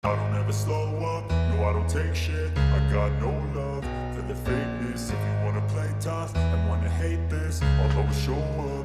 I don't ever slow up, no I don't take shit I got no love for the fakeness If you wanna play tough and wanna hate this I'll always show up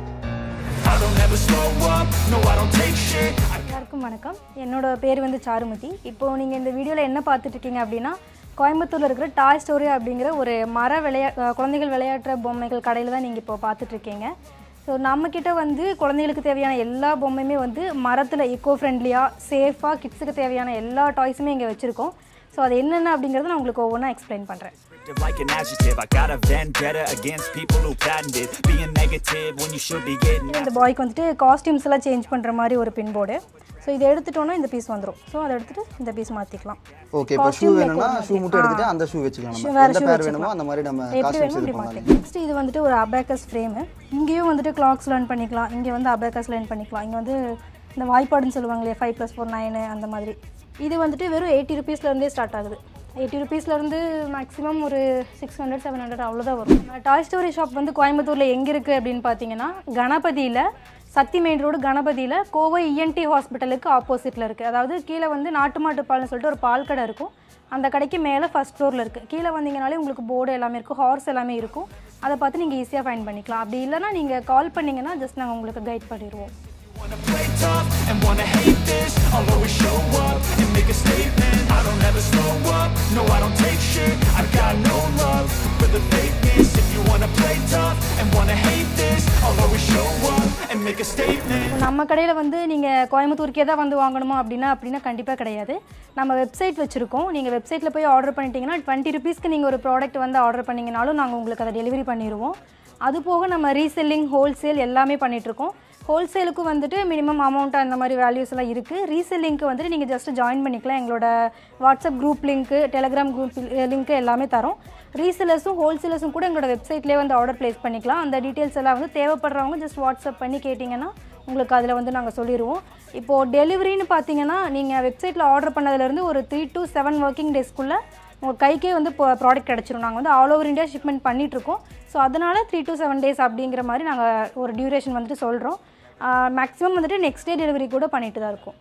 I don't ever slow up, no I don't take shit I எல்லாருக்கும் வணக்கம் என்னோட பேர் வந்து சாருமதி இப்போது நீங்கள் இந்த வீடியோவில் என்ன பார்த்துட்டு இருக்கீங்க அப்படின்னா கோயம்புத்தூரில் இருக்கிற டாய் ஸ்டோரி அப்படிங்கிற ஒரு மர விளையா அஹ் குழந்தைகள் விளையாட்டுற பொம்மைகள் கடையில் தான் நீங்கள் இப்போ பார்த்துட்ருக்கீங்க ஸோ நம்மக்கிட்ட வந்து குழந்தைகளுக்கு தேவையான எல்லா பொம்மையுமே வந்து மரத்தில் எக்கோ ஃப்ரெண்ட்லியாக சேஃபாக கிட்ஸுக்கு தேவையான எல்லா டாய்ஸுமே இங்கே வச்சுருக்கோம் ஸோ அது என்னென்ன அப்படிங்கிறத நான் உங்களுக்கு ஒவ்வொன்றா எக்ஸ்பிளைன் பண்ணுறேன் Descriptive like an adjective. I got a vendetta against people who patented being negative when you should be getting இந்த பாய்க்கு வந்துட்டு காஸ்டியூம்ஸ் எல்லாம் சேஞ்ச் பண்ணுற மாதிரி ஒரு பின் போர்டு ஸோ இதை எடுத்துட்டோன்னா இந்த பீஸ் வந்துடும் ஸோ அதை எடுத்துகிட்டு இந்த பீஸ் மாற்றிக்கலாம் ஓகே இப்போ ஷூ வேணும்னா ஷூ மட்டும் எடுத்துட்டு அந்த ஷூ வச்சுக்கலாம் நம்ம வேற எந்த shoe பேர் வேணுமோ அந்த மாதிரி நம்ம எப்படி காஸ்டியூம்ஸ் வேணும் இது இப்படி பண்ணலாம் மாற்றிக்கலாம் நெக்ஸ்ட் இது வந்துட்டு ஒரு அபேக்கஸ் ஃப்ரேமு இங்கேயும் வந்துட்டு கிளாக்ஸ் லேர்ன் பண்ணிக்கலாம் இங்கே வந்து அபேக்கஸ் லேர்ன் பண்ணிக்கலாம் இங்கே வந்து இந்த வாய்ப்பாடுன்னு சொல்லுவாங்க இல்லையா ஃபைவ் ப்ளஸ் ஃபோர் நைனு அந்த மாதிரி இது வந்துட்டு வெறும் எயிட்டி ருபீஸ்லேருந்தே ஸ்டார்ட் ஆகுது எயிட்டி ருபீஸ்லேருந்து மேக்ஸிமம் ஒரு சிக்ஸ் ஹண்ட்ரட் செவன் ஹண்ட்ரட் அவ்வளோதான் வரும் டாய் ஸ்டோரி ஷாப் வந்து கோயம்புத்தூரில் எங்கே இருக்குது அப்படின்னு பார்த்தீங்கன்னா கணபதியில் சக்தி மெயின் ரோடு கணபதியில் கோவை இஎன்டி ஹாஸ்பிட்டலுக்கு ஆப்போசிட்டில் இருக்குது அதாவது கீழே வந்து நாட்டு மாட்டு பால்னு சொல்லிட்டு ஒரு பால் கடை இருக்கும் அந்த கடைக்கு மேலே ஃபஸ்ட் ஃப்ளோரில் இருக்குது கீழே வந்தீங்கனாலே உங்களுக்கு போர்டு எல்லாமே இருக்கும் ஹார்ஸ் எல்லாமே இருக்கும் அதை பார்த்து நீங்கள் ஈஸியாக ஃபைண்ட் பண்ணிக்கலாம் அப்படி இல்லைனா நீங்கள் கால் பண்ணிங்கன்னா ஜஸ்ட் நாங்கள் உங்களுக்கு கைட் பண்ணிடுவோம் Wanna play tough and wanna hate this I'll always show up and make a statement I don't ever slow up, no I don't take shit I got no love for the fakeness If you wanna play tough and wanna hate this I'll always show up and make a statement இப்போ நம்ம கடையில் வந்து நீங்கள் கோயம்புத்தூருக்கே தான் வந்து வாங்கணுமா அப்படின்னா அப்படின்னா கண்டிப்பாக கிடையாது நம்ம வெப்சைட் வச்சுருக்கோம் நீங்கள் வெப்சைட்டில் போய் ஆர்டர் பண்ணிட்டீங்கன்னா டுவெண்ட்டி ருபீஸ்க்கு நீங்கள் ஒரு ப்ராடக்ட் வந்து ஆர்டர் பண்ணிங்கனாலும் நாங்கள் உங்களுக்கு அதை டெலிவரி பண்ணிடுவோம் அது போக நம்ம ரீசெல்லிங் ஹோல்சேல் எல்லாமே பண்ணிகிட்ருக்கோம் ஹோல்சேலுக்கு வந்துட்டு மினிமம் அமௌண்ட் அந்த மாதிரி வேல்யூஸ் எல்லாம் இருக்குது ரீசெல்லிங்க்கு வந்துட்டு நீங்கள் ஜஸ்ட் ஜாயின் பண்ணிக்கலாம் எங்களோட WhatsApp group link Telegram group link எல்லாமே தரோம் ரீசெலர்ஸும் ஹோல்சேலர்ஸும் கூட எங்களோட வெப்சைட்லேயே வந்து ஆர்டர் ப்ளேஸ் பண்ணிக்கலாம் அந்த டீட்டெயில்ஸ் எல்லாம் வந்து தேவைப்படுறவங்க ஜஸ்ட் வாட்ஸ்அப் பண்ணி கேட்டிங்கன்னா உங்களுக்கு அதில் வந்து நாங்கள் சொல்லிடுவோம் இப்போது டெலிவரின்னு பார்த்தீங்கன்னா நீங்கள் வெப்சைட்டில் ஆர்டர் பண்ணதுலேருந்து ஒரு த்ரீ to செவன் ஒர்க்கிங் டேஸ்க்குள்ளே உங்கள் கைக்கே வந்து இப்போ ப்ராடக்ட் கிடச்சிரும் நாங்கள் வந்து ஆல் ஓவர் இந்தியா ஷிப்மெண்ட் பண்ணிகிட்ருக்கோம் ஸோ அதனால் த்ரீ to செவன் டேஸ் அப்படிங்கிற மாதிரி நாங்கள் ஒரு டியூரேஷன் வந்துட்டு சொல்கிறோம் மேக்ஸிமம் வந்துட்டு நெக்ஸ்ட் டே டெலிவரி கூட பண்ணிட்டு தான் இருக்கோம்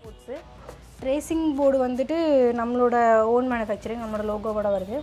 ரேசிங் போர்டு வந்துட்டு நம்மளோட ஓன் மேனுஃபேக்சரிங் நம்மளோட லோகோவோட வருது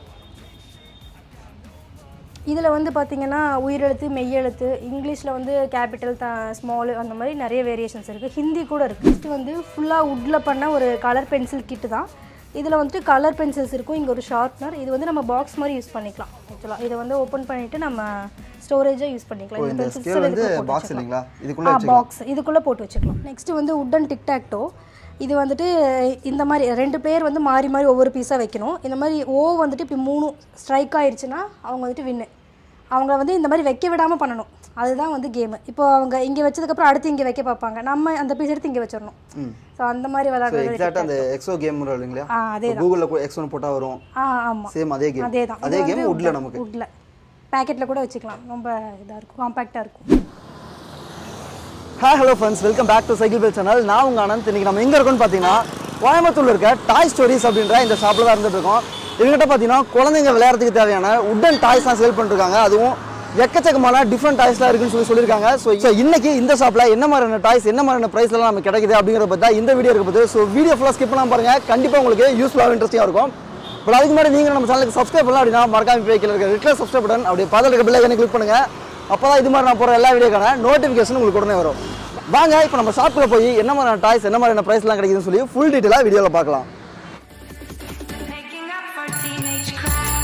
இதில் வந்து பார்த்தீங்கன்னா உயிரெழுத்து மெய்யெழுத்து இங்கிலீஷில் வந்து கேபிட்டல் த ஸ்மால் அந்த மாதிரி நிறைய வேரியேஷன்ஸ் இருக்குது ஹிந்தி கூட இருக்குது இது வந்து ஃபுல்லாக வுட்டில் பண்ண ஒரு கலர் பென்சில் கிட்டு தான் இதில் வந்துட்டு கலர் பென்சில்ஸ் இருக்கும் இங்கே ஒரு ஷார்ப்னர் இது வந்து நம்ம பாக்ஸ் மாதிரி யூஸ் பண்ணிக்கலாம் ஆக்சுவலாக இதை வந்து ஓப்பன் பண்ணிவிட்டு நம்ம ஸ்டோரேஜாக யூஸ் பண்ணிக்கலாம் ஓ, இந்த pencils scale வந்து இதுக்குள்ள போட்டு box வச்சுக்கலாம். இல்லைங்களா? இதுக்குள்ள ஆ வச்சுக்கலாம். பாக்ஸ் இதுக்குள்ளே போட்டு வச்சுக்கலாம் நெக்ஸ்ட் வந்து உட்டன் டிக்டாக்டோ இது வந்துட்டு இந்த மாதிரி ரெண்டு பேர் வந்து மாறி மாறி ஒவ்வொரு பீஸாக வைக்கணும் இந்த மாதிரி ஓ வந்துட்டு இப்போ மூணு ஸ்ட்ரைக் ஆயிடுச்சுன்னா அவங்க வந்துட்டு வின்னு அவங்க வந்து இந்த மாதிரி வைக்க விடாமல் பண்ணணும் அதுதான் வந்து கேமு இப்போ அவங்க இங்கே வச்சதுக்கப்புறம் அடுத்து இங்கே வைக்க பார்ப்பாங்க நம்ம அந்த பீஸ் எடுத்து இங்கே வச்சிடணும் ஸோ அந்த மாதிரி ஸோ விளையாடுறது எக்ஸாக்டாக அந்த எக்ஸோ கேம் இல்லைங்களா ஆ அதே கூகுளில் எக்ஸோன்னு போட்டால் வரும் ஆ ஆமாம் சேம் அதே கேம் அதே தான் அதே கேம் உட்ல நமக்கு உட்ல பேக்கெட்டில் கூட வச்சுக்கலாம் ரொம்ப இதாக இருக்கும் காம்பேக்டாக இருக்கும் hi hello friends welcome back to cycle bell channel நான் உங்கள் ஆனந்த் இன்னைக்கு நம்ம எங்கே இருக்கோம்னு பார்த்தீங்கன்னா கோயம்புத்தூர்ல இருக்க டாய் ஸ்டோரிஸ் அப்படின்ற இந்த ஷாப்பில் தான் இருந்துட்டு இருக்கோம் இவங்ககிட்ட பார்த்தீங்கன்னா குழந்தைங்க விளையாடுறதுக்கு தேவையான உட்டன் டாய்ஸ்லாம் சேல் பண்ணிருக்காங்க அதுவும் எக்கச்சக்கமான டிஃப்ரெண்ட் டாய்ஸ்லாம் இருக்குன்னு சொல்லி சொல்லியிருக்காங்க ஸோ ஸோ இன்னைக்கு இந்த ஷாப்பில் என்ன மாதிரியான டாய்ஸ் என்ன மாதிரியான ப்ரைஸ்லாம் நமக்கு கிடைக்குது அப்படிங்கிறத பற்றி தான் இந்த வீடியோ இருக்க போது ஸோ வீடியோ ஃபுல்லாக ஸ்கிப் பண்ணாம பாருங்க கண்டிப்பாக உங்களுக்கு யூஸ்ஃபுல்லாக இன்ட்ரெஸ்டிங்காக இருக்கும் பட் அதுக்கு முன்னாடி நீங்கள் நம்ம சேனலுக்கு சப்ஸ்கிரைப் பண்ணலாம் அப்படின்னா மறக்காம போய் கீழே இருக்க ரெட்டில் சப்ஸ்கிரைப் பட்டன் அப்படியே பதில் இருக்க பிள்ளை கிளிக் பண்ணுங்க அப்போ தான் இது மாதிரி நான் போகிற எல்லா வீடியோக்கான நோட்டிஃபிகேஷன் உங்களுக்கு உடனே வரும் வாங்க இப்போ நம்ம ஷாப்புக்குள்ள போய் என்ன மாதிரியான டாய்ஸ் என்ன மாதிரியான ப்ரைஸ்லாம் கிடைக்குதுன்னு சொல்லி ஃபுல் டீட்டெயிலாக வீடியோவில் பார்க்கலாம் Making up for teenage cry.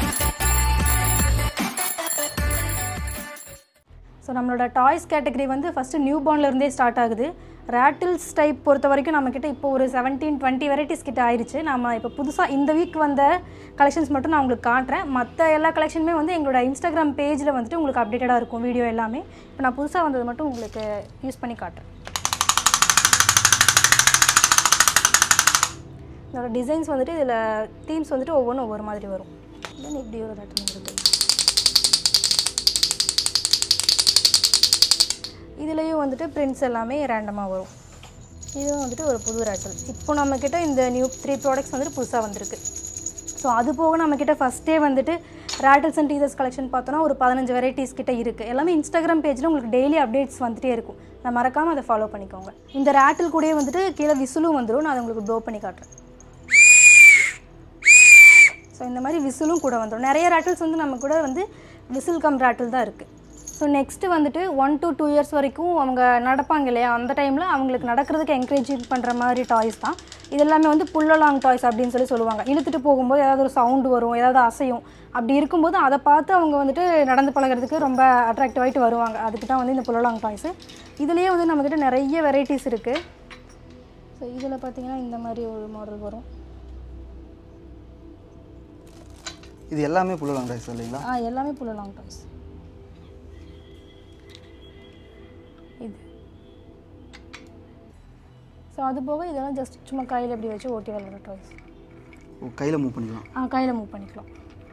So நம்மளோட டாய்ஸ் கேட்டகரி வந்து ஃபஸ்ட்டு நியூ இருந்தே ஸ்டார்ட் ஆகுது ரேட்டில்ஸ் டைப் பொறுத்த வரைக்கும் நம்மக்கிட்ட இப்போ ஒரு செவன்டீன் டுவெண்ட்டி வெரைட்டிஸ் கிட்ட ஆயிருச்சு நம்ம இப்போ புதுசாக இந்த வீக் வந்த கலெக்ஷன்ஸ் மட்டும் நான் உங்களுக்கு காட்டுறேன் மற்ற எல்லா கலெக்ஷனுமே வந்து எங்களோட இன்ஸ்டாகிராம் பேஜில் வந்துட்டு உங்களுக்கு அப்டேட்டடாக இருக்கும் வீடியோ எல்லாமே இப்போ நான் புதுசாக வந்தது மட்டும் உங்களுக்கு யூஸ் பண்ணி காட்டுறேன் இதோட டிசைன்ஸ் வந்துட்டு இதில் தீம்ஸ் வந்துட்டு ஒவ்வொன்றும் ஒவ்வொரு மாதிரி வரும் தென் இப்படி ஒரு ரேட்டில் இருக்குது இதுலேயும் வந்துட்டு பிரிண்ட்ஸ் எல்லாமே ரேண்டமாக வரும் இதுவும் வந்துட்டு ஒரு புது ரேட்டல் இப்போ நம்மக்கிட்ட இந்த நியூ த்ரீ ப்ராடக்ட்ஸ் வந்துட்டு புதுசாக வந்திருக்கு ஸோ அது போக நம்மக்கிட்ட ஃபஸ்ட்டே வந்துட்டு ரேட்டல்ஸ் அண்ட் டீசர்ஸ் கலெக்ஷன் பார்த்தோன்னா ஒரு பதினஞ்சு வெரைட்டிஸ் கிட்ட இருக்குது எல்லாமே இன்ஸ்டாகிராம் பேஜில் உங்களுக்கு டெய்லி அப்டேட்ஸ் வந்துட்டே இருக்கும் நான் மறக்காமல் அதை ஃபாலோ பண்ணிக்கோங்க இந்த ரேட்டில் கூடயே வந்துட்டு கீழே விசிலும் வந்துடும் நான் அதை உங்களுக்கு ப்ளோ பண்ணி காட்டுறேன் ஸோ இந்த மாதிரி விசிலும் கூட வந்துடும் நிறைய ரேட்டில்ஸ் வந்து நம்ம கூட வந்து விசில் கம் ரேட்டில் தான் இருக்குது ஸோ நெக்ஸ்ட்டு வந்துட்டு ஒன் to டூ இயர்ஸ் வரைக்கும் அவங்க நடப்பாங்க இல்லையா அந்த டைமில் அவங்களுக்கு நடக்கிறதுக்கு என்கரேஜிங் பண்ணுற மாதிரி டாய்ஸ் தான் இது எல்லாமே வந்து புல்லலாங் டாய்ஸ் அப்படின்னு சொல்லி சொல்லுவாங்க இழுத்துட்டு போகும்போது ஏதாவது ஒரு சவுண்டு வரும் ஏதாவது அசையும் அப்படி இருக்கும்போது அதை பார்த்து அவங்க வந்துட்டு நடந்து பழகுறதுக்கு ரொம்ப அட்ராக்டிவ் ஆகிட்டு வருவாங்க அதுக்கு தான் வந்து இந்த புல்லலாங் டாய்ஸு இதுலேயே வந்து நம்மக்கிட்ட நிறைய வெரைட்டிஸ் இருக்குது ஸோ இதில் பார்த்தீங்கன்னா இந்த மாதிரி ஒரு மாடல் வரும் இது எல்லாமே புல்லலாம் ரைஸ் இல்லைங்களா ஆ எல்லாமே புல்லலாங் டாய்ஸ் இது ஸோ அது போக இதெல்லாம் ஜஸ்ட் சும்மா கையில் இப்படி வச்சு ஓட்டி விளாட்ற டாய்ஸ் கையில் மூவ் பண்ணிக்கலாம் ஆ கையில் மூவ் பண்ணிக்கலாம்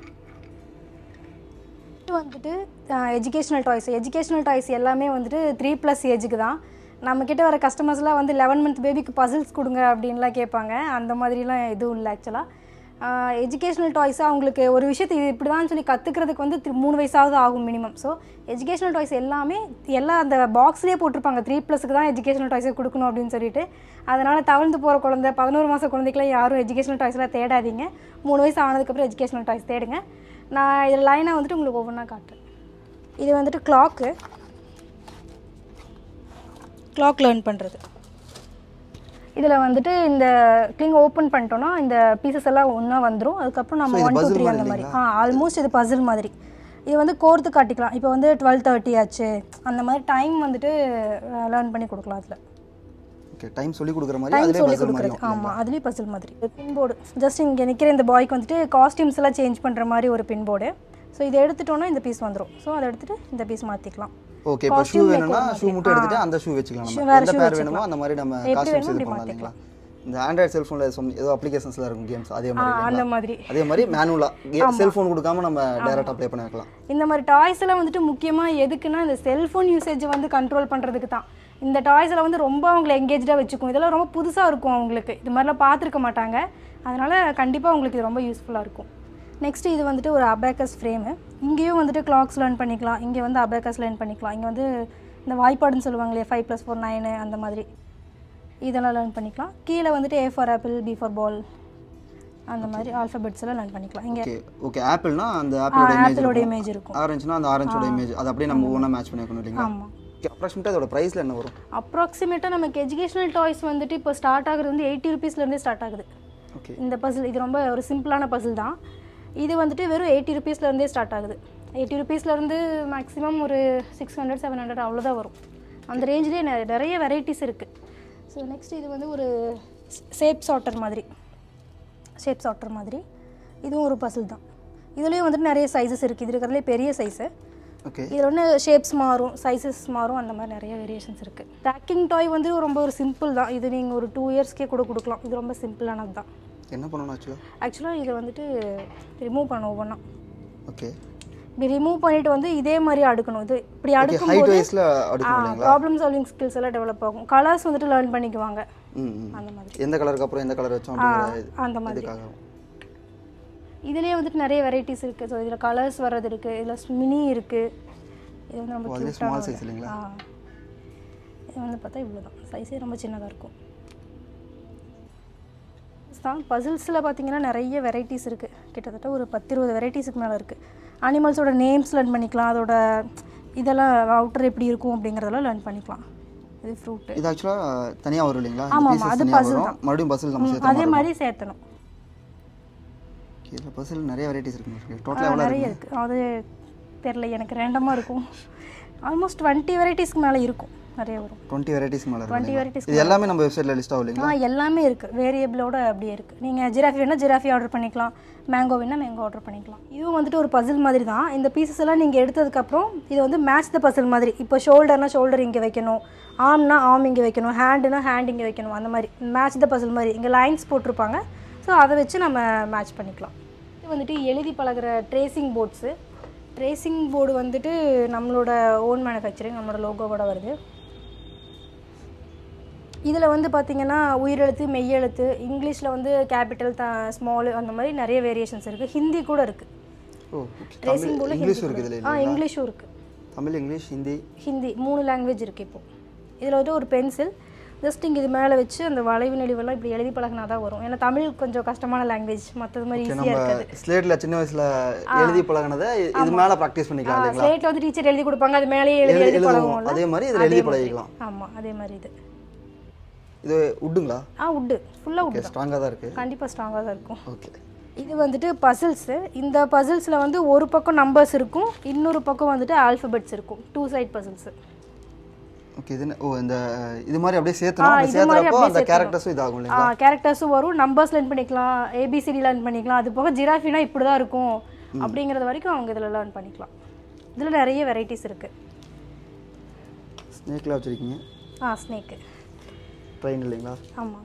இது வந்துட்டு எஜுகேஷ்னல் டாய்ஸ் எஜுகேஷ்னல் டாய்ஸ் எல்லாமே வந்துட்டு த்ரீ ப்ளஸ் ஏஜுக்கு தான் நம்மக்கிட்ட வர கஸ்டமர்ஸ்லாம் வந்து லெவன் மந்த் பேபிக்கு பசில்ஸ் கொடுங்க அப்படின்லாம் கேட்பாங்க அந்த மாதிரிலாம் எதுவும் இல்லை ஆக்சுவலாக எஜுகேஷ்னல் டாய்ஸ் அவங்களுக்கு ஒரு விஷயத்தை இது இப்படி தான் சொல்லி கற்றுக்கிறதுக்கு வந்து த்ரி- மூணு வயசாவது ஆகும் மினிமம் ஸோ எஜுகேஷ்னல் டாய்ஸ் எல்லாமே எல்லா அந்த பாக்ஸ்லேயே போட்டிருப்பாங்க த்ரீ ப்ளஸுக்கு தான் எஜுகேஷ்னல் டாய்ஸை கொடுக்கணும் அப்படின்னு சொல்லிட்டு அதனால் தவழ்ந்து போகிற குழந்தை பதினோரு மாத குழந்தைக்கெல்லாம் யாரும் எஜுகேஷ்னல் டாய்ஸ்லாம் தேடாதீங்க மூணு வயசு ஆனதுக்கப்புறம் எஜுகேஷ்னல் டாய்ஸ் தேடுங்க நான் இதில் லைனாக வந்துட்டு உங்களுக்கு ஒவ்வொன்றா காட்டுறேன் இது வந்துட்டு கிளாக்கு கிளாக் லேர்ன் பண்ணுறது இதில் வந்துட்டு இந்த கிளிங் ஓப்பன் பண்ணிட்டோம்னா இந்த பீசஸ் எல்லாம் ஒன்றா வந்துடும் அதுக்கப்புறம் நம்ம So, இது ஒன் டூ puzzle த்ரீ மாதிரி அந்த மாதிரி இல்லைங்களா? ஆ ஆல்மோஸ்ட் இது பசில் மாதிரி இது வந்து கோர்த்து காட்டிக்கலாம் இப்போ வந்து டுவெல் தேர்ட்டி ஆச்சு அந்த மாதிரி டைம் வந்துட்டு லேர்ன் பண்ணி கொடுக்கலாம் அதில் ஓகே டைம் சொல்லி கொடுக்குற மாதிரி டைம் அதிலே சொல்லி பசில் கொடுக்குறது மாதிரியும் ஆமாம் அதுலேயும் பசில் மாதிரி பின் போர்டு ஜஸ்ட் இங்கே நிற்கிற இந்த பாய்க்கு வந்துட்டு காஸ்டியூம்ஸ் எல்லாம் சேஞ்ச் பண்ணுற மாதிரி ஒரு பின் போர்டு ஸோ இதை எடுத்துட்டோன்னா இந்த பீஸ் வந்துடும் ஸோ அதை எடுத்துட்டு இந்த பீஸ் மாற்றிக்கலாம் ஓகே இப்போ ஷூ Costume வேணும்னா make ஷூ மட்டும் எடுத்துட்டு அந்த ஷூ வச்சுக்கலாம் Shoe- நம்ம வேற எந்த shoe பேர் வேணுமோ வச்சுக்கலாம். அந்த மாதிரி நம்ம எப்படி காஸ்டியூம்ஸ் வேணுமோ இது அப்படி பண்ணலாம் இல்லைங்களா இந்த ஆண்ட்ராய்ட் செல்ஃபோனில் ஏதோ அப்ளிகேஷன்ஸ்லாம் இருக்கும் கேம்ஸ் அதே மாதிரி அந்த இல்லைங்களா? மாதிரி அதே மாதிரி மேனுவலாக செல்ஃபோன் கொடுக்காம நம்ம டைரெக்டாக ப்ளே பண்ண வைக்கலாம் இந்த மாதிரி டாய்ஸ் எல்லாம் வந்துட்டு முக்கியமாக எதுக்குன்னா இந்த செல்ஃபோன் யூசேஜ் வந்து கண்ட்ரோல் பண்ணுறதுக்கு தான் இந்த டாய்ஸில் வந்து ரொம்ப அவங்களை எங்கேஜாக வச்சுக்கும் இதெல்லாம் ரொம்ப புதுசாக இருக்கும் அவங்களுக்கு இது மாதிரிலாம் பார்த்துருக்க மாட்டாங்க அதனால் கண்டிப்பாக உங்களுக்கு இது ரொம்ப யூஸ்ஃபுல்லாக இருக்கும் நெக்ஸ்ட் இது வந்துட்டு ஒரு அபேக்கஸ் ஃப்ரேமு இங்கேயும் வந்துட்டு கிளாக்ஸ் லேர்ன் பண்ணிக்கலாம் இங்கே வந்து அபேக்கஸ் லேர்ன் பண்ணிக்கலாம் இங்கே வந்து இந்த வாய்ப்பாடுன்னு சொல்லுவாங்க இல்லையா ஃபைவ் ப்ளஸ் ஃபோர் நைனு அந்த மாதிரி இதெல்லாம் லேர்ன் பண்ணிக்கலாம் கீழே வந்துட்டு A for apple B for ball அந்த மாதிரி ஆல்ஃபபெட்ஸ் எல்லாம் லேர்ன் பண்ணிக்கலாம் இங்கே ஓகே ஓகே ஆப்பிள்னா அந்த ஆப்பிளோட இமேஜ் ஆப்பிளோட இமேஜ் இருக்கும் ஆரஞ்சுனா அந்த ஆரஞ்சோட இமேஜ் அது அப்படியே நம்ம ஒவ்வொன்றா மேட்ச் பண்ணி வைக்கணும் இல்லைங்களா ஆமாம் அப்ராக்சிமேட்டாக அதோட ப்ரைஸில் என்ன வரும் அப்ராக்சிமேட்டாக நமக்கு எஜுகேஷனல் டாய்ஸ் வந்துட்டு இப்போ ஸ்டார்ட் ஆகுறது வந்து எயிட்டி ருபீஸ்லேருந்தே ஸ்டார்ட் ஆகுது ஓகே இந்த பசில் இது ரொம்ப ஒரு சிம்பிளான பசில் தான் இது வந்துட்டு வெறும் எயிட்டி ருபீஸ்லேருந்தே ஸ்டார்ட் ஆகுது எயிட்டி ருபீஸ்லேருந்து மேக்ஸிமம் ஒரு சிக்ஸ் ஹண்ட்ரட் செவன் ஹண்ட்ரட் அவ்வளோதான் வரும் அந்த ரேஞ்சிலே நிறைய வெரைட்டிஸ் இருக்குது ஸோ நெக்ஸ்ட் இது வந்து ஒரு ஷேப் சார்ட்டர் மாதிரி ஷேப் சார்ட்டர் மாதிரி இதுவும் ஒரு பசில் தான் இதுலேயும் வந்துட்டு நிறைய சைஸஸ் இருக்குது இது இருக்கிறதுலே பெரிய சைஸு ஓகே இதில் ஒன்று ஷேப்ஸ் மாறும் சைஸஸ் மாறும் அந்த மாதிரி நிறைய வேரியேஷன்ஸ் இருக்குது பேக்கிங் டாய் வந்து ரொம்ப ஒரு சிம்பிள் தான் இது நீங்கள் ஒரு டூ இயர்ஸ்க்கே கூட கொடுக்கலாம் இது ரொம்ப சிம்பிளானது தான் என்ன பண்ணணும் ஆக்சுவலாக ஆக்சுவலாக இதை வந்துட்டு ரிமூவ் பண்ணணும் ஒவ்வொன்றா ஓகே இப்படி ரிமூவ் பண்ணிட்டு வந்து இதே மாதிரி அடுக்கணும் இது இப்படி ஓகே ஹைட் அடுக்கும்போது வைஸில் அடுக்கணும் இல்லைங்களா ப்ராப்ளம் சால்விங் ஸ்கில்ஸ் எல்லாம் டெவலப் ஆகும் கலர்ஸ் வந்துட்டு லேர்ன் பண்ணிக்குவாங்க ம் ம். அந்த மாதிரி எந்த கலருக்கு அப்புறம் எந்த கலர் வச்சோம் ஆ, அப்படிங்கிற அந்த மாதிரி இதுக்காக இதுலேயே வந்துட்டு நிறைய வெரைட்டிஸ் இருக்குது ஸோ இதில் கலர்ஸ் வர்றது இருக்குது இதில் மினி இருக்குது இது வந்து ரொம்ப ஓ, அதுலயே cute-ஆன small ஒரு- size இல்லைங்களா? ஆ இது வந்து பார்த்தா இவ்வளோ தான் சைஸே ரொம்ப சின்னதாக இருக்கும் தான் பசில்ஸில் பார்த்தீங்கன்னா நிறைய வெரைட்டிஸ் இருக்குது கிட்டத்தட்ட ஒரு பத்து இருபது வெரைட்டிஸுக்கு மேலே இருக்குது அனிமல்ஸோட நேம்ஸ் லேர்ன் பண்ணிக்கலாம் அதோட இதெல்லாம் அவுட்டர் எப்படி இருக்கும் அப்படிங்கிறதெல்லாம் லேர்ன் பண்ணிக்கலாம் இது ஃப்ரூட்டு இது ஆக்சுவலாக தனியாக வரும் இல்லைங்களா ஆமா, இந்த ஆமா, pieces அது தனியா puzzle வரும் தான். மறுபடியும் பஸ்ஸில் நம்ம சேர்த்து அதே மாதிரி சேர்த்தணும் இதில் பஸ்ஸில் நிறைய வெரைட்டிஸ் இருக்கு ஆ, டோட்டலாக எவ்வளோ நிறைய இருக்கு இருக்குது அது தெரில எனக்கு ரேண்டமாக இருக்கும் ஆல்மோஸ்ட் டுவெண்ட்டி வெரைட்டிஸ்க்கு மேலே இருக்கும் நிறைய வரும் டுவெண்ட்டி வெரைட்டிஸ் மேலே இருக்கு 20 இல்லைங்களா? varieties இது எல்லாமே நம்ம வெப்சைட்டில் லிஸ்ட் ஆகும் இல்லைங்களா ஆ எல்லாமே இருக்குது வேரியபிளோட அப்படியே இருக்குது நீங்கள் ஜிராஃபி வேணால் ஜிராஃபி ஆர்டர் பண்ணிக்கலாம் மேங்கோ வேணால் மேங்கோ ஆர்டர் பண்ணிக்கலாம் இதுவும் வந்துட்டு ஒரு பசில் மாதிரி தான் இந்த பீசஸ் எல்லாம் நீங்கள் எடுத்ததுக்கப்புறம் இது வந்து மேட்ச் த பசில் மாதிரி இப்போ ஷோல்டர்னா ஷோல்டர் இங்கே வைக்கணும் ஆர்ம்னா ஆர்ம் இங்கே வைக்கணும் ஹேண்டுனா ஹேண்ட் இங்கே வைக்கணும் அந்த மாதிரி மேட்ச் த பசில் மாதிரி இங்கே லைன்ஸ் போட்டிருப்பாங்க ஸோ அதை வச்சு நம்ம மேட்ச் பண்ணிக்கலாம் இது வந்துட்டு எழுதி பழகுற ட்ரேசிங் போர்ட்ஸு ட்ரேசிங் போர்டு வந்துட்டு நம்மளோட ஓன் மேனுஃபேக்சரிங் நம்மளோட லோகோவோட வருது இதில் வந்து பார்த்தீங்கன்னா உயிரெழுத்து மெய்யெழுத்து இங்கிலீஷில் வந்து கேபிட்டல் த ஸ்மால் அந்த மாதிரி நிறைய வேரியேஷன்ஸ் இருக்குது ஹிந்தி கூட இருக்குது ஓ okay. ட்ரேசிங் தமிழ் போர்டில் இங்கிலீஷும் இருக்குது இதில் ஆ இல்லைங்களா இங்கிலீஷும் இருக்குது தமிழ் இங்கிலீஷ் ஹிந்தி ஹிந்தி மூணு லாங்குவேஜ் இருக்குது இப்போ இதில் வந்து ஒரு பென்சில் ஜஸ்ட் இங்கே இது மேலே வச்சு அந்த வளைவு நெளிவெல்லாம் இப்படி எழுதி பழகினா தான் வரும் ஏன்னா தமிழ் கொஞ்சம் கஷ்டமான லாங்குவேஜ் மற்றது மாதிரி ஓகே ஈஸியாக நம்ம இருக்காது ஸ்லேட்ல சின்ன வயசுல எழுதி பழகினதை இது மேல ப்ராக்டிஸ் பண்ணிக்கலாம் இல்லைங்களா ஸ்லேட்டில் வந்து டீச்சர் எழுதி கொடுப்பாங்க அது மேலேயே எழுதி எழுதி- எழுதி எழுதுவோம். பழகுவோம்ல அதே மாதிரி இதுல எழுதி பழகிக்கலாம். ஆமாம் அதே மாதிரி இது இது உட்டுங்களா ஆ உட்டு ஃபுல்லாக ஓகே உட்டு ஸ்ட்ராங்கா தான் இருக்கு கண்டிப்பாக ஸ்ட்ராங்காக தான் இருக்கும் ஓகே இது வந்துட்டு பசில்ஸு இந்த பசில்ஸில் வந்து ஒரு பக்கம் நம்பர்ஸ் இருக்கும் இன்னொரு பக்கம் வந்துட்டு ஆல்ஃபபெட்ஸ் இருக்கும் டூ சைட் பசில்ஸு ஓகே இது என்ன- ஓ இந்த இது மாதிரி அப்படியே சேர்த்தணும் ஆ, அப்படி இது மாதிரி சேர்த்தறப்போ அப்படியே அந்த சேர்த்தணும். கேரக்டர்ஸும் இதாகும் இல்லைங்களா கேரக்டர்ஸும் வரும் நம்பர்ஸ் லேர்ன் பண்ணிக்கலாம் ஏபிசிடி லேர்ன் பண்ணிக்கலாம் அது போக ஜிராஃபினா இப்படி தான் இருக்கும் அப்படிங்கிறது வரைக்கும் அவங்க இதில் லேர்ன் பண்ணிக்கலாம் இதில் நிறைய வெரைட்டிஸ் இருக்குது ஸ்னேக்லாம் வச்சிருக்கீங்க ஆ ஸ்னேக்கு ட்ரெயின் இல்லைங்களா ஆமாம்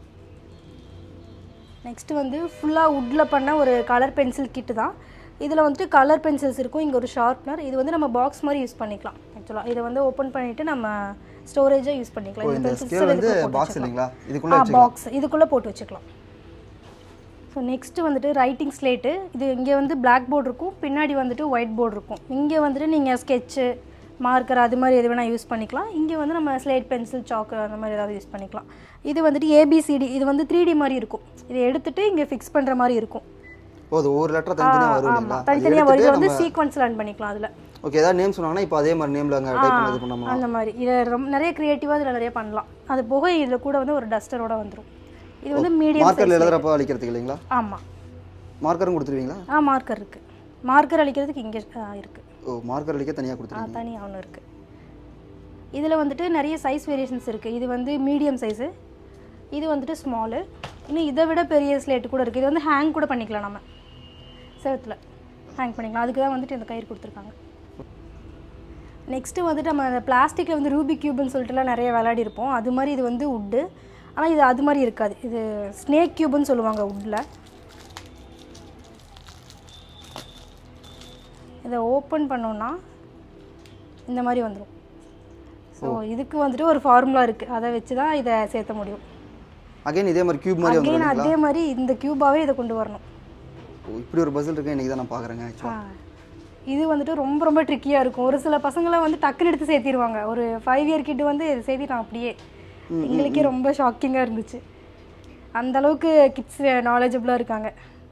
நெக்ஸ்ட்டு வந்து ஃபுல்லாக வுட்டில் பண்ண ஒரு கலர் பென்சில் கிட்டு தான் இதில் வந்துட்டு கலர் பென்சில்ஸ் இருக்கும் இங்கே ஒரு ஷார்ப்னர் இது வந்து நம்ம பாக்ஸ் மாதிரி யூஸ் பண்ணிக்கலாம் ஆக்சுவலாக இதை வந்து ஓப்பன் பண்ணிவிட்டு நம்ம ஸ்டோரேஜாக யூஸ் பண்ணிக்கலாம் ஓ இந்த இந்த pencils ஸ்கேல் வந்து இதுக்குள்ள போட்டு பாக்ஸ் வச்சுக்கலாம். இல்லைங்களா இதுக்குள்ள ஆ வச்சுக்கலாம் பாக்ஸ் இதுக்குள்ளே போட்டு வச்சுக்கலாம் ஸோ நெக்ஸ்ட்டு வந்துட்டு ரைட்டிங் ஸ்லேட்டு இது இங்கே வந்து பிளாக் போர்டு இருக்கும் பின்னாடி வந்துட்டு ஒயிட் போர்டு இருக்கும் இங்கே வந்துட்டு நீங்கள் ஸ்கெட்சு மார்க்கர் அது மாதிரி எது வேணால் யூஸ் பண்ணிக்கலாம் இங்கே வந்து நம்ம ஸ்லேட் பென்சில் சாக்கு அந்த மாதிரி ஏதாவது யூஸ் பண்ணிக்கலாம் இது வந்துட்டு ஏபிசிடி இது வந்து த்ரீ டி மாதிரி இருக்கும் இதை எடுத்துட்டு இங்கே ஃபிக்ஸ் பண்ணுற மாதிரி இருக்கும் ஓ அது ஒவ்வொரு லெட்டர் தனித்தனியாக வரும் இல்லைங்களா ஆமாம் அது தனித்தனியாக வரும் இது எடுத்துட்டு வந்து நம்ம சீக்வன்ஸ் லேர்ன் பண்ணிக்கலாம் அதில் ஓகே ஏதாவது நேம் சொன்னாங்கன்னா இப்போ அதே மாதிரி நேம்ல அங்கே டைப் பண்ணி இது பண்ணோமா அந்த மாதிரி இதை ரொம்ப நிறைய க்ரியேட்டிவாக இதில் நிறைய பண்ணலாம் அது போக இதில் கூட வந்து ஒரு டஸ்டரோட வந்துடும் இது வந்து மீடியம் மார்க்கர்ல எழுதுறப்போ அழிக்கிறதுக்கு இல்லைங்களா ஆமாம் மார்க்கரும் கொடுத்துருவீங்களா ஆ மார்க்கர் இருக்குது மார்க்கர் அழிக்கிறதுக்கு இங்கே இருக்குது ஓ மார்க்கர் அழிக்க தனியாக ஆ கொடுத்துருவீங்க தனியாக ஒன்று இருக்குது இதில் வந்துட்டு நிறைய சைஸ் வேரியேஷன்ஸ் இருக்குது இது வந்து மீடியம் சைஸு இது வந்துட்டு ஸ்மாலு இன்னும் இதை விட பெரிய ஸ்லேட் கூட இருக்குது இது வந்து ஹேங் கூட பண்ணிக்கலாம் நம்ம செவத்தில் ஹேங் பண்ணிக்கலாம் அதுக்கு தான் வந்துட்டு இந்த கயிறு கொடுத்துருக்காங்க நெக்ஸ்ட்டு வந்துட்டு நம்ம அந்த பிளாஸ்டிக்கில் வந்து ரூபி கியூப்னு சொல்லிட்டுலாம் நிறைய விளையாடி இருப்போம் அது மாதிரி இது வந்து உட்டு ஆனால் இது அது மாதிரி இருக்காது இது ஸ்னேக் கியூப்னு சொல்லுவாங்க உட்டில் இதை ஓப்பன் பண்ணோன்னா இந்த மாதிரி வந்துடும் ஸோ இதுக்கு வந்துட்டு ஒரு ஃபார்முலா இருக்குது அதை வச்சு தான் இதை சேர்த்த முடியும் அகைன் இதே மாதிரி கியூப் மாதிரி வந்துடும் அகைன் அதே மாதிரி இந்த கியூபாவே இதை கொண்டு வரணும் ஓ, இப்படி ஒரு பசில் இருக்கு இன்னைக்கு தான் நான் பார்க்குறேங்க ஆக்சுவலாக ஆ. இது வந்துட்டு ரொம்ப ரொம்ப ட்ரிக்கியாக இருக்கும் ஒரு சில பசங்களை வந்து டக்குன்னு எடுத்து சேர்த்திடுவாங்க ஒரு ஃபைவ் இயர் கிட்ட வந்து இதை சேர்த்திட்டான் அப்படியே எங்களுக்கே ரொம்ப ஷாக்கிங்காக இருந்துச்சு அந்த அளவுக்கு கிட்ஸ் நாலேஜபிளாக இருக்காங்க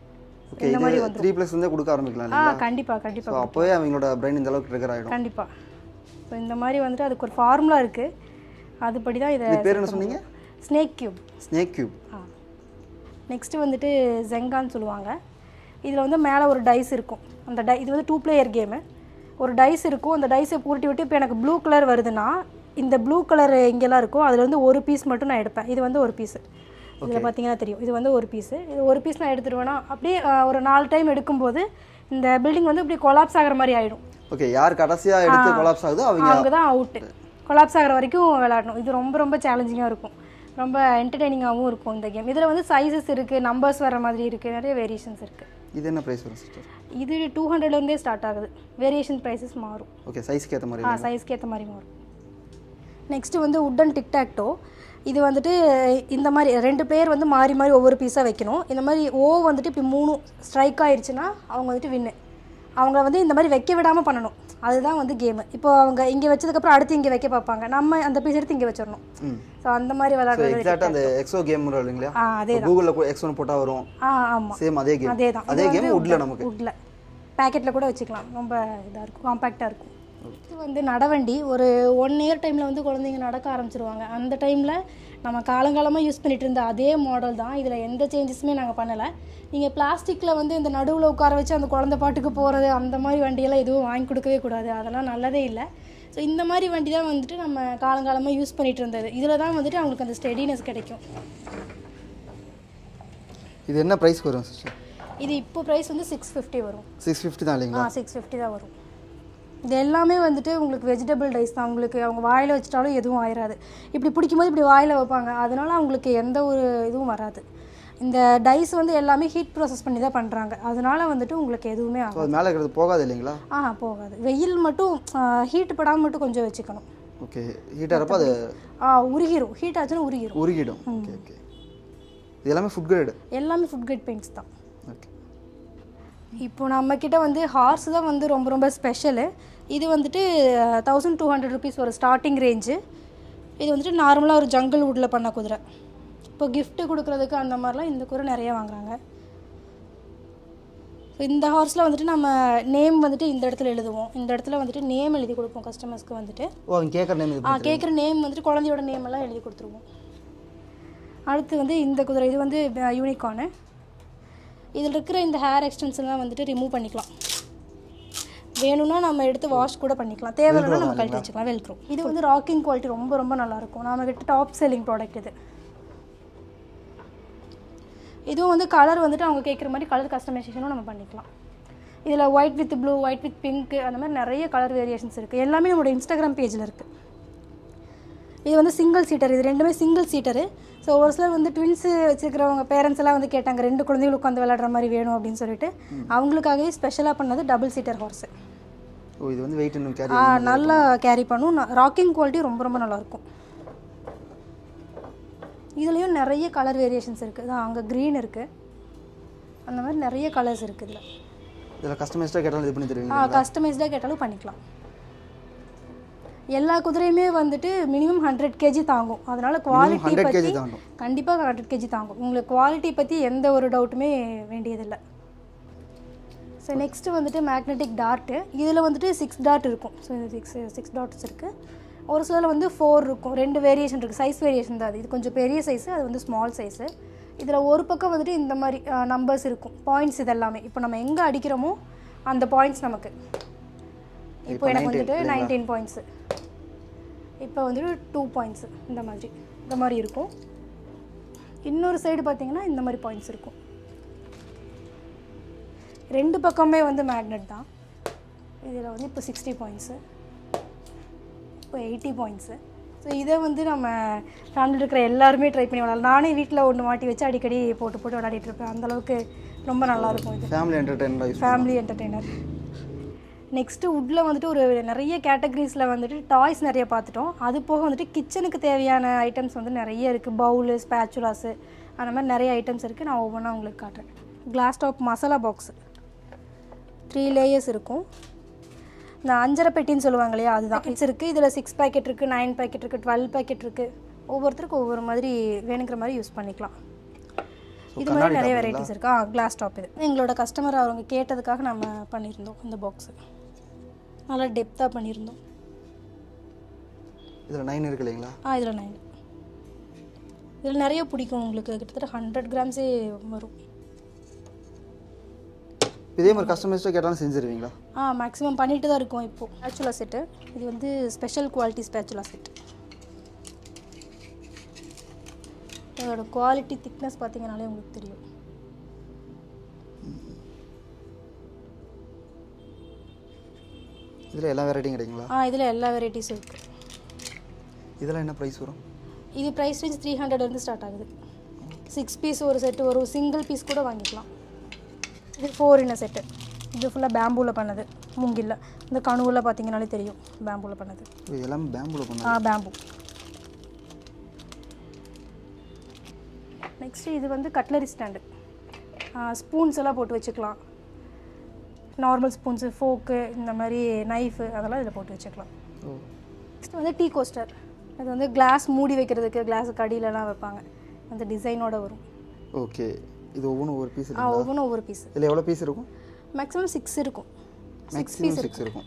ஓகே இது த்ரீ ப்ளஸ் இருந்தே கொடுக்க ஆரம்பிக்கலாம் ஆ இல்லைங்களா கண்டிப்பாக ஸோ கண்டிப்பாக அப்போவே அவங்களோட பிரெயின் இந்த அளவுக்கு ட்ரிகர் ஆகிடும் கண்டிப்பாக ஸோ இந்த மாதிரி வந்துட்டு அதுக்கு ஒரு ஃபார்முலா இருக்குது அதுபடி தான் இதை இது பேர் என்ன சொன்னீங்க ஸ்னேக் கியூப் ஸ்னேக் கியூப் ஆ நெக்ஸ்ட்டு வந்துட்டு ஜெங்கான்னு சொல்லுவாங்க இதில் வந்து மேலே ஒரு டைஸ் இருக்கும் அந்த டை இது வந்து டூ பிளேயர் கேமு ஒரு டைஸ் இருக்கும் அந்த டைஸை பூட்டி விட்டு இப்போ எனக்கு ப்ளூ கலர் வருதுன்னா இந்த ப்ளூ கலர் இங்கெல்லாம் இருக்கும் அதில் வந்து ஒரு பீஸ் மட்டும் நான் எடுப்பேன் இது வந்து ஒரு பீஸு இதில் பார்த்தீங்கன்னா தெரியும் இது வந்து ஒரு பீஸு இது ஒரு பீஸ் நான் எடுத்துருவேன்னா அப்படியே ஆ, ஒரு நாலு டைம் எடுக்கும்போது இந்த பில்டிங் வந்து இப்படி கொலாப்ஸ் ஆகிற மாதிரி ஆகிடும் ஓகே யார் கடைசியாக எடுத்து கொலாப்ஸ் ஆகுதோ அவங்க அவங்க தான் அவுட்டு கொலாப்ஸ் ஆகிற வரைக்கும் விளையாடணும் இது ரொம்ப ரொம்ப சேலஞ்சிங்காக இருக்கும் ரொம்ப என்டர்டெய்னிங்காகவும் இருக்கும் இந்த கேம் இதில் வந்து சைஸஸ் இருக்குது நம்பர்ஸ் வர மாதிரி இருக்குது நிறைய வேரியேஷன்ஸ் இருக்குது இது என்ன ப்ரைஸ் வரும் சிஸ்டர் இது டூ ஹண்ட்ரட்லேருந்தே ஸ்டார்ட் ஆகுது வேரியேஷன் ப்ரைஸஸ் மாறும் ஓகே சைஸ்க்கு ஏற்ற மாதிரி ஆ சைஸ்க்கு ஏற்ற மாதிரி மாறும் நெக்ஸ்ட்டு வந்து உட்டன் டிக்டாக்டோ இது வந்துட்டு இந்த மாதிரி ரெண்டு பேர் வந்து மாறி மாறி ஒவ்வொரு பீஸாக வைக்கணும் இந்த மாதிரி ஓ வந்துட்டு இப்படி மூணு ஸ்ட்ரைக் ஆயிடுச்சுன்னா அவங்க வந்துட்டு வின்னு அவங்க வந்து இந்த மாதிரி வைக்க விடாமல் பண்ணணும் அதுதான் வந்து கேமு இப்போ அவங்க இங்கே வச்சதுக்கப்புறம் அடுத்து இங்கே வைக்க பார்ப்பாங்க நம்ம அந்த பீஸ் எடுத்து இங்கே வச்சிடணும் ஸோ அந்த மாதிரி ஸோ விளையாடுறது எக்ஸாக்டாக அந்த எக்ஸோ கேம் இல்லைங்களா ஆ அதே கூகுளில் எக்ஸோன்னு போட்டால் வரும் ஆ ஆமாம் சேம் அதே கேம் அதே தான் அதே கேம் உட்ல நமக்கு உட்ல பேக்கெட்டில் கூட வச்சுக்கலாம் ரொம்ப இதாக இருக்கும் காம்பேக்டாக இருக்கும் இது வந்து நடவண்டி ஒரு ஒன் இயர் டைமில் வந்து குழந்தைங்க நடக்க ஆரம்பிச்சிருவாங்க அந்த டைமில் நம்ம காலங்காலமாக யூஸ் பண்ணிட்டு இருந்த அதே மாடல் தான் இதில் எந்த சேஞ்சஸுமே நாங்கள் பண்ணலை நீங்கள் பிளாஸ்டிக்கில் வந்து இந்த நடுவில் உட்கார வச்சு அந்த குழந்தை பாட்டுக்கு போகிறது அந்த மாதிரி வண்டியெல்லாம் எதுவும் வாங்கி கொடுக்கவே கூடாது அதெல்லாம் நல்லதே இல்லை ஸோ இந்த மாதிரி வண்டி தான் வந்துட்டு நம்ம காலங்காலமாக யூஸ் பண்ணிட்டு இருந்தது இதில் தான் வந்துட்டு அவங்களுக்கு அந்த ஸ்டெடினஸ் கிடைக்கும் இது என்ன ப்ரைஸ்க்கு வரும் சிஸ்டர் இது இப்போ ப்ரைஸ் வந்து சிக்ஸ் ஃபிஃப்டி வரும் சிக்ஸ் ஃபிஃப்டி தான் ஆ இல்லைங்களா சிக்ஸ் ஃபிஃப்டி தான் வரும் இது எல்லாமே வந்துட்டு உங்களுக்கு வெஜிடபிள் ரைஸ் தான் உங்களுக்கு அவங்க வாயில் வச்சிட்டாலும் எதுவும் ஆயிராது இப்படி பிடிக்கும்போது இப்படி வாயில் வைப்பாங்க அதனால அவங்களுக்கு எந்த ஒரு இதுவும் வராது இந்த டைஸ் வந்து எல்லாமே ஹீட் ப்ராசஸ் பண்ணி தான் பண்ணுறாங்க அதனால வந்துட்டு உங்களுக்கு எதுவுமே ஸோ ஆகும் அது மேலே இருக்கிறது போகாது இல்லைங்களா ஆ போகாது வெயில் மட்டும் ஹீட் படாமல் மட்டும் கொஞ்சம் வச்சுக்கணும் ஓகே ஹீட்டாக இருப்போ அது ஆ உருகிரும் ஹீட் ஆச்சுன்னா உருகிரும் உருகிடும் ஓகே ஓகே இது எல்லாமே ஃபுட் கிரேடு எல்லாமே ஃபுட் கிரேட் பெயிண்ட்ஸ் தான் ஓகே இப்போ நம்மக்கிட்ட வந்து ஹார்ஸ் தான் வந்து ரொம்ப ரொம்ப ஸ்பெஷலு இது வந்துட்டு தௌசண்ட் டூ ஹண்ட்ரட் ருபீஸ் ஒரு ஸ்டார்டிங் ரேஞ்சு இது வந்துட்டு நார்மலாக ஒரு ஜங்கிள் வுட்டில் பண்ண குதிரை இப்போ gift கொடுக்குறதுக்கு அந்த மாதிரிலாம் இந்த குதிரை நிறைய வாங்குறாங்க So, இந்த ஹார்ஸில் வந்துட்டு நம்ம நேம் வந்துட்டு இந்த இடத்துல எழுதுவோம் இந்த இடத்துல வந்துட்டு நேம் எழுதி கொடுப்போம் கஸ்டமர்ஸ்க்கு வந்துட்டு ஓ அவங்க கேட்குற நேம் இது ஆ கேட்குற நேம் வந்துட்டு குழந்தையோட நேம் எல்லாம் எழுதி கொடுத்துருவோம் அடுத்து வந்து இந்த குதிரை இது வந்து யூனிகார்னு இதில் இருக்கிற இந்த ஹேர் எக்ஸ்டென்ஷன்லாம் வந்துட்டு ரிமூவ் பண்ணிக்கலாம் வேணும்னா நம்ம எடுத்து வாஷ் கூட பண்ணிக்கலாம் தேவையில்லைனா நம்ம கழட்டி வச்சுக்கலாம் வெல்க்ரோ இது வந்து ராக்கிங் குவாலிட்டி ரொம்ப ரொம்ப நல்லாயிருக்கும் நம்ம கிட்ட டாப் செல்லிங் ப்ராடக்ட் இது இதுவும் வந்து கலர் வந்துட்டு அவங்க கேட்குற மாதிரி கலர் கஸ்டமைசேஷனும் நம்ம பண்ணிக்கலாம் இதில் white with blue white with pink அந்த மாதிரி நிறைய கலர் வேரியேஷன்ஸ் இருக்குது எல்லாமே நம்மளோட இன்ஸ்டாகிராம் பேஜில் இருக்குது இது வந்து சிங்கிள் சீட்டர் இது ரெண்டுமே சிங்கிள் சீட்டரு ஸோ ஒரு சிலர் வந்து ட்வின்ஸு வச்சுருக்கிறவங்க பேரண்ட்ஸ் எல்லாம் வந்து கேட்டாங்க ரெண்டு குழந்தைகள் உட்காந்து விளையாடுற மாதிரி வேணும் அப்படின்னு சொல்லிட்டு அவங்களுக்காகவே ஸ்பெஷலாக பண்ணது டபுள் சீட்டர் ஹார்ஸு ஓ இது வந்து வெயிட் இன்னும் கேரி ஆ நல்லா கேரி பண்ணும் ராக்கிங் குவாலிட்டி ரொம்ப ரொம்ப நல்லாயிருக்கும் இதுலேயும் நிறைய கலர் வேரியேஷன்ஸ் இருக்குது அங்கே க்ரீன் இருக்குது அந்த மாதிரி நிறைய கலர்ஸ் இருக்குது இதில் இதில் கஸ்டமைஸ்டாக கேட்டாலும் இது பண்ணி ஆ தருவீங்க கஸ்டமைஸ்டாக கேட்டாலும் பண்ணிக்கலாம் எல்லா குதிரையுமே வந்துட்டு மினிமம் ஹண்ட்ரட் கேஜி தாங்கும் அதனால குவாலிட்டி 100 kg பற்றி தாங்கும். கண்டிப்பாக ஹண்ட்ரட் கேஜி தாங்கும் உங்களுக்கு குவாலிட்டி பற்றி எந்த ஒரு டவுட்டுமே வேண்டியதில்லை ஸோ நெக்ஸ்ட்டு வந்துட்டு மேக்னெட்டிக் டார்ட்டு இதில் வந்துட்டு சிக்ஸ் டாட் இருக்கும் ஸோ இது சிக்ஸ் சிக்ஸ் டாட்ஸ் இருக்குது ஒரு சிலர் வந்து ஃபோர் இருக்கும் ரெண்டு வேரியேஷன் இருக்குது சைஸ் வேரியேஷன் தான் அது இது கொஞ்சம் பெரிய சைஸு அது வந்து ஸ்மால் சைஸு இதில் ஒரு பக்கம் வந்துட்டு இந்த மாதிரி நம்பர்ஸ் இருக்கும் பாயிண்ட்ஸ் இதெல்லாமே இப்போ நம்ம எங்கே அடிக்கிறோமோ அந்த பாயிண்ட்ஸ் நமக்கு இப்போ எனக்கு 19 வந்துட்டு இல்லைங்களா? நைன்டீன் பாயிண்ட்ஸு இப்போ வந்துட்டு டூ பாயிண்ட்ஸு இந்த மாதிரி இந்த மாதிரி இருக்கும் இன்னொரு சைடு பார்த்தீங்கன்னா இந்த மாதிரி பாயிண்ட்ஸ் இருக்கும் ரெண்டு பக்கமே வந்து மேக்னெட் தான் இதில் வந்து இப்போ சிக்ஸ்டி பாயிண்ட்ஸு இப்போ எயிட்டி பாயிண்ட்ஸு ஸோ இதை வந்து நம்ம ஃபேமிலியில் இருக்கிற எல்லாருமே ட்ரை பண்ணி விளாடலாம் நானே வீட்டில் ஒன்று மாட்டி வச்சு அடிக்கடி போட்டு போட்டு விளையாடிட்டு இருப்பேன் அந்தளவுக்கு ரொம்ப நல்லாயிருக்கும் இது family entertainer use family entertainer next வுட்டில் வந்துட்டு ஒரு நிறைய கேட்டகரிஸில் வந்துட்டு டாய்ஸ் நிறைய பார்த்துட்டோம் அது போக வந்துட்டு கிச்சனுக்கு தேவையான ஐட்டம்ஸ் வந்து நிறைய இருக்குது பவுலு ஸ்பேச்சுலாஸு அந்த மாதிரி நிறைய ஐட்டம்ஸ் இருக்குது நான் ஒவ்வொன்றா உங்களுக்கு காட்டுறேன் கிளாஸ் டாப் மசாலா பாக்ஸு த்ரீ லேயர்ஸ் இருக்கும் இந்த அஞ்சரை பெட்டின்னு சொல்லுவாங்க இல்லையா அதுதான் இட்ஸ் இருக்குது இதில் சிக்ஸ் பேக்கெட் இருக்குது நைன் பேக்கெட் இருக்குது டுவெல் பேக்கெட் இருக்குது ஒவ்வொருத்தருக்கும் ஒவ்வொரு மாதிரி வேணுங்கிற மாதிரி யூஸ் பண்ணிக்கலாம் இது மாதிரி நிறைய வெரைட்டிஸ் இருக்கா கிளாஸ் டாப் இது எங்களோட கஸ்டமர் அவங்க கேட்டதுக்காக நம்ம பண்ணியிருந்தோம் இந்த பாக்ஸு நல்லா டெப்த்தாக பண்ணியிருந்தோம் இதில் நைன் இருக்கு இல்லைங்களா ஆ இதில் நைன் இதில் நிறைய பிடிக்கும் உங்களுக்கு கிட்டத்தட்ட ஹண்ட்ரட் கிராம்ஸே வரும் இதே மாதிரி கஸ்டமைஸ்டாக கேட்டாலும் செஞ்சுருவீங்களா ஆ மேக்ஸிமம் பண்ணிட்டு தான் இருக்கோம் இப்போது ஸ்பேச்சுலா செட்டு இது வந்து ஸ்பெஷல் குவாலிட்டி ஸ்பேச்சுலா செட் இதோட குவாலிட்டி திக்னஸ் பார்த்தீங்கனாலே உங்களுக்கு தெரியும் இதில் எல்லா வெரைட்டியும் கிடைக்குங்களா ஆ இதில் எல்லா வெரைட்டிஸும் இருக்குது இதெல்லாம் என்ன ப்ரைஸ் வரும் இது ப்ரைஸ் ரேஞ்ச் த்ரீ ஹண்ட்ரட்லேருந்து ஸ்டார்ட் ஆகுது சிக்ஸ் பீஸ் ஒரு செட்டு ஒரு சிங்கிள் பீஸ் கூட வாங்கிக்கலாம் இது ஃபோர் இன்ன செட்டு இது ஃபுல்லாக பேம்பூவில் பண்ணது மூங்கில்ல இந்த கணுவில் பார்த்தீங்கனாலே தெரியும் பேம்பூவில் பண்ணது இது எல்லாமே பேம்பூல பண்ண ஆ பேம்பு நெக்ஸ்ட்டு இது வந்து கட்லரி ஸ்டாண்டு ஸ்பூன்ஸ் எல்லாம் போட்டு வச்சுக்கலாம் நார்மல் ஸ்பூன்ஸு ஃபோக்கு இந்த மாதிரி நைஃபு அதெல்லாம் இதில் போட்டு வச்சுக்கலாம் ஓ நெக்ஸ்ட் வந்து டீ கோஸ்டர் இது வந்து கிளாஸ் மூடி வைக்கிறதுக்கு கிளாஸுக்கு அடியிலலாம் வைப்பாங்க அந்த டிசைனோட வரும் ஓகே இது ஒவ்வொன்றும் ஒவ்வொரு பீஸ் ஆ ஒவ்வொன்றும் ஒவ்வொரு பீஸ் இதில் எவ்வளோ பீஸ் இருக்கும் மேக்ஸிமம் சிக்ஸ் இருக்கும் மேக்ஸிமம் சிக்ஸ் இருக்கும்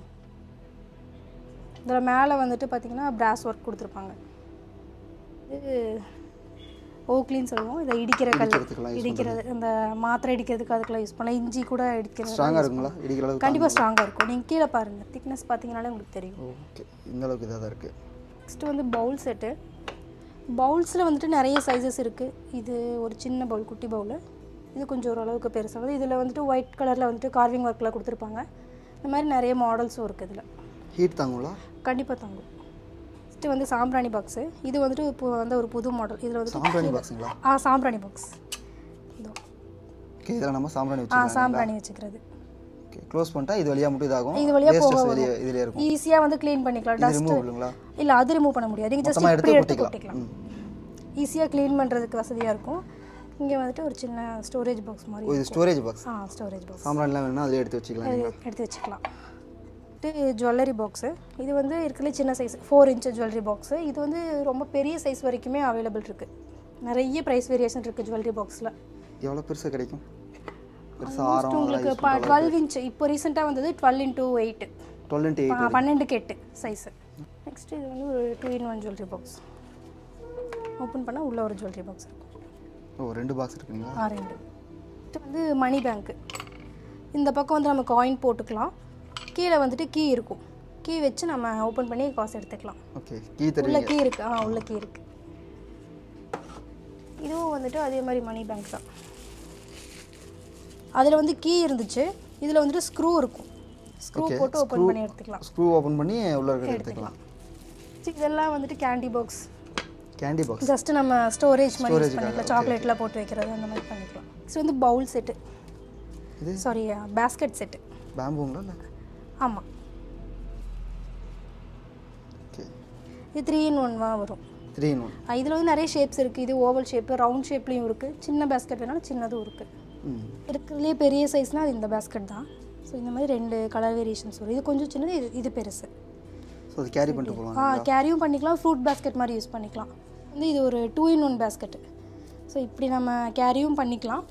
இதில் மேலே வந்துட்டு பார்த்தீங்கன்னா பிராஸ் ஒர்க் கொடுத்துருப்பாங்க இது ஓக்லின்னு சொல்லுவோம் இதை இடிக்கிற கல் இடிக்கிறதுக்கெல்லாம் use இடிக்கிறது இந்த மாத்திரை இடிக்கிறதுக்கு அதுக்கெல்லாம் யூஸ் பண்ணலாம் இஞ்சி கூட இடிக்கிறது ஸ்ட்ராங்காக இருக்குங்களா இடிக்கிற அளவுக்கு கண்டிப்பாக ஸ்ட்ராங்காக இருக்கும் நீங்கள் கீழே பாருங்கள் திக்னஸ் பார்த்தீங்கனாலே உங்களுக்கு தெரியும் ஓகே இந்த அளவுக்கு இதாக தான் இருக்குது நெக்ஸ்ட்டு வந்து பவுல் செட்டு பவுல்ஸில் வந்துட்டு நிறைய சைஸஸ் இருக்குது இது ஒரு சின்ன பவுல் குட்டி பவுல் இது கொஞ்சம் ஓரளவுக்கு பெருசாக இதில் வந்துட்டு ஒயிட் கலரில் வந்துட்டு கார்விங் ஒர்க்கில் கொடுத்துருப்பாங்க இந்த மாதிரி நிறைய மாடல்ஸும் இருக்குது இதில் ஹீட் தாங்குங்களா கண்டிப்பாக தாங்கும் நெக்ஸ்ட்டு வந்து சாம்பிராணி பாக்ஸு இது வந்துட்டு இப்போ வந்து ஒரு புது மாடல் இதில் வந்து சாம்பிராணி பாக்ஸுங்களா ஆ சாம்பிராணி பாக்ஸ் இதோ ஓகே இதில் நம்ம சாம்பிராணி ஆ வச்சுக்கலாம் சாம்பிராணி வச்சுக்கிறது ஓகே க்ளோஸ் பண்ணிட்டா இது வழியாக மட்டும் இதாகும் இது வழியாக போக Wastes வெளியே இதிலே இருக்கும் ஈஸியாக வந்து க்ளீன் பண்ணிக்கலாம் இது டஸ்ட்டு ரிமூவபிளுங்களா இல்லை அது ரிமூவ் பண்ண முடியாது நீங்கள் ஜஸ்ட் மொத்தமாக இப்படி எடுத்து எடுத்து கொட்டிக்கலாம் கொட்டிக்கலாம் ஈஸியாக க்ளீன் பண்ணுறதுக்கு வசதியாக இருக்கும் இங்கே வந்துட்டு ஒரு சின்ன ஸ்டோரேஜ் பாக்ஸ் மாதிரி ஓ இது ஸ்டோரேஜ் பாக்ஸ் ஆ ஸ்டோரேஜ் பாக்ஸ் சாம்பிராணிலாம் வேணும்னா அதிலே எடுத்து வச்சுக்கலாம் எடுத்து வச்சுக்கலாம் வந்துட்டு ஜுவல்லரி பாக்ஸு இது வந்து இருக்கிறதுல சின்ன size four inch jewellery box இது வந்து ரொம்ப பெரிய சைஸ் வரைக்குமே அவைலபிள் இருக்குது நிறைய ப்ரைஸ் வேரியேஷன் இருக்குது ஜுவல்லரி பாக்ஸில் எவ்வளோ பெருசாக கிடைக்கும் பெருசாக ஆரம் உங்களுக்கு இப்போ டுவெல் இன்ச்சு இப்போ ரீசெண்டாக வந்தது twelve into eight twelve into eight பன்னெண்டுக்கு எட்டு சைஸு நெக்ஸ்ட் இது வந்து ஒரு two in one jewellery box open பண்ணால் உள்ள ஒரு ஜுவல்லரி பாக்ஸ் இருக்கும் ஓ ரெண்டு பாக்ஸ் இருக்குங்களா ஆ ரெண்டு இது வந்து மணி பேங்க்கு இந்த பக்கம் வந்து நம்ம காயின் போட்டுக்கலாம் கீழே வந்துட்டு கீ இருக்கும் கீ வச்சு நம்ம ஓப்பன் பண்ணி காசு எடுத்துக்கலாம் ஓகே கீ உள்ள தருவீங்க கீ இருக்கு ஆ உள்ள கீ இருக்கு இதுவும் வந்துட்டு அதே மாதிரி மணி பேங்க் தான் அதில் வந்து கீ இருந்துச்சு இதில் வந்துட்டு ஸ்க்ரூ இருக்கும் ஸ்க்ரூ Okay, போட்டு ஓப்பன் screw- பண்ணி எடுத்துக்கலாம் ஸ்க்ரூ ஓப்பன் பண்ணி உள்ள இருக்கிறத எடுத்துக்கலாம் இதெல்லாம் வந்துட்டு candy box candy box just நம்ம ஸ்டோரேஜ் மாதிரி யூஸ் Storage-க்காக, பண்ணிக்கலாம் சாக்லேட்லாம் போட்டு வைக்கிறது அந்த மாதிரி பண்ணிக்கலாம் இது வந்து பவுல் செட்டு இது சாரி பேஸ்கெட் செட்டு பேம்புங்களா இல்லை ஆமாம் ஓகே இது த்ரீ இன் ஒன்வாக வரும் த்ரீ இன் ஒன் இதில் வந்து நிறைய ஷேப்ஸ் இருக்குது இது ஓவல் ஷேப்பு ரவுண்ட் ஷேப்லேயும் இருக்குது சின்ன பேஸ்கெட் வேணாலும் சின்னதும் இருக்குது ம் இருக்கிறதுலே பெரிய சைஸ்னால் அது இந்த பேஸ்கெட் தான் ஸோ இந்த மாதிரி ரெண்டு கலர் வேரியேஷன்ஸ் வரும் இது கொஞ்சம் சின்னது இது இது பெருசு ஸோ அது கேரி பண்ணிட்டு போகலாம் ஆ கேரியும் பண்ணிக்கலாம் ஃப்ரூட் பேஸ்கெட் மாதிரி யூஸ் பண்ணிக்கலாம் வந்து இது ஒரு two in one basket so இப்படி நம்ம கேரியும் பண்ணிக்கலாம்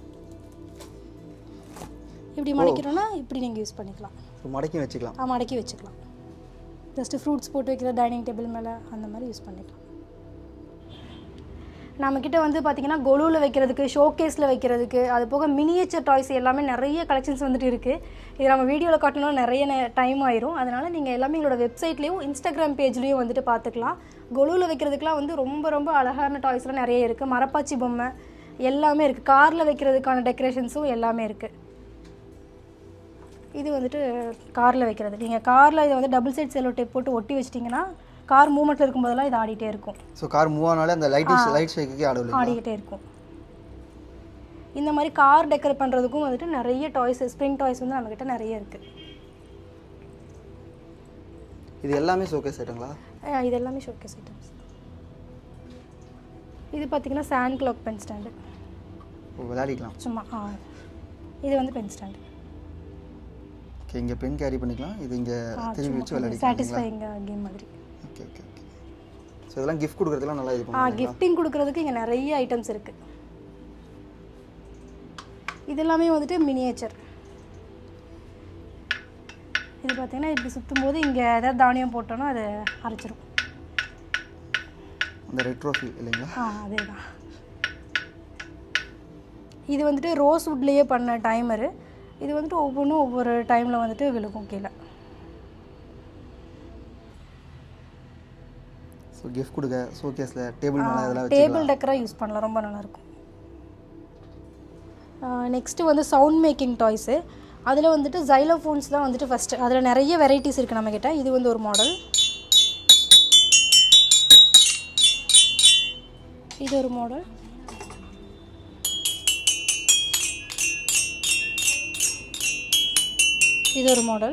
இப்படி மடிக்கிறோன்னா இப்படி நீங்கள் யூஸ் பண்ணிக்கலாம் ஸோ மடக்கி வச்சுக்கலாம் ஆ, மடக்கி வச்சுக்கலாம் ஜஸ்ட்டு ஃப்ரூட்ஸ் போட்டு வைக்கிற டைனிங் டேபிள் மேலே அந்த மாதிரி யூஸ் பண்ணிக்கலாம் நம்மக்கிட்ட வந்து பார்த்திங்கன்னா கொலுவில் வைக்கிறதுக்கு ஷோகேஸில் வைக்கிறதுக்கு அது போக மினியேச்சர் டாய்ஸ் எல்லாமே நிறைய கலெக்ஷன்ஸ் வந்துட்டு இருக்குது இது நம்ம வீடியோவில் காட்டணும் நிறைய டைம் ஆயிரும் அதனால் நீங்கள் எல்லாமே எங்களோட வெப்சைட்லேயும் இன்ஸ்டாகிராம் பேஜ்லேயும் வந்துட்டு பார்த்துக்கலாம் கொலுவில் வைக்கிறதுக்குலாம் வந்து ரொம்ப ரொம்ப அழகான டாய்ஸ்லாம் நிறைய இருக்குது மரப்பாச்சி பொம்மை எல்லாமே இருக்குது காரில் வைக்கிறதுக்கான டெக்கரேஷன்ஸும் எல்லாமே இருக்குது இது வந்துட்டு காரில் வைக்கிறது நீங்கள் காரில் இதை வந்து டபுள் சைட் செல்லோ டேப் போட்டு ஒட்டி வச்சிட்டிங்கன்னா கார் மூமெண்ட்டில் இருக்கும்போதெல்லாம் இது ஆடிட்டே இருக்கும் ஸோ கார் மூவ் ஆனாலே அந்த லைட்டிங் லைட் ஷேக்குக்கே ஆடும் இல்லைங்களா ஆடிக்கிட்டே இருக்கும் இந்த மாதிரி கார் டெக்கரேட் பண்ணுறதுக்கும் வந்துட்டு நிறைய டாய்ஸ் ஸ்ப்ரிங் டாய்ஸ் வந்து நம்மக்கிட்ட நிறைய இருக்குது இது எல்லாமே ஷோகேஸ் ஐட்டங்களா இது எல்லாமே ஷோகேஸ் ஐட்டம்ஸ் இது பார்த்தீங்கன்னா சாண்ட் கிளாக் பென் ஸ்டாண்டு ஓ விளையாடிக்கலாம் சும்மா ஆ இது வந்து பென் ஸ்டாண்டு ஓகே இங்கே பென் கேரி பண்ணிக்கலாம் இது இங்கே திரும்பி வச்சு விளையாடிக்கலாம் இல்லைங்களா சாட்டிஸ்ஃபைங் கேம் மாதிரி ஓகே ஓகே ஓகே ஸோ இதெல்லாம் கிஃப்ட் கொடுக்குறதுலாம் நல்லா இது ஆ பண்ணுவாங்க கிஃப்டிங் கொடுக்கறதுக்கு இங்கே நிறைய ஐட்டம்ஸ் இருக்குது இது எல்லாமே வந்துட்டு மினியேச்சர் இது பார்த்தீங்கன்னா இப்படி சுற்றும் போது இங்கே ஏதாவது தானியம் போட்டோன்னா அது அரைச்சிரும் அந்த ரெட்ரோ ஃபீல் இல்லைங்களா ஆ அதே தான் இது வந்துட்டு ரோஸ் வுட்லேயே பண்ண டைமரு இது வந்துட்டு ஒவ்வொன்றும் ஒவ்வொரு டைமில் வந்துட்டு விழுகும் கீழே ஸோ கிஃப்ட் கொடுக்க ஷோகேஸில் டேபிள் மேலே இதெல்லாம் டேபிள் வச்சுக்கலாம் டெக்கராக யூஸ் பண்ணலாம் ரொம்ப நல்லாயிருக்கும் நெக்ஸ்ட்டு வந்து சவுண்ட் மேக்கிங் டாய்ஸு அதில் வந்துட்டு ஜைலோஃபோன்ஸ் தான் வந்துட்டு ஃபஸ்ட்டு அதில் நிறைய வெரைட்டிஸ் இருக்குது நம்மக்கிட்ட இது வந்து ஒரு மாடல் இது ஒரு மாடல் இது ஒரு மாடல்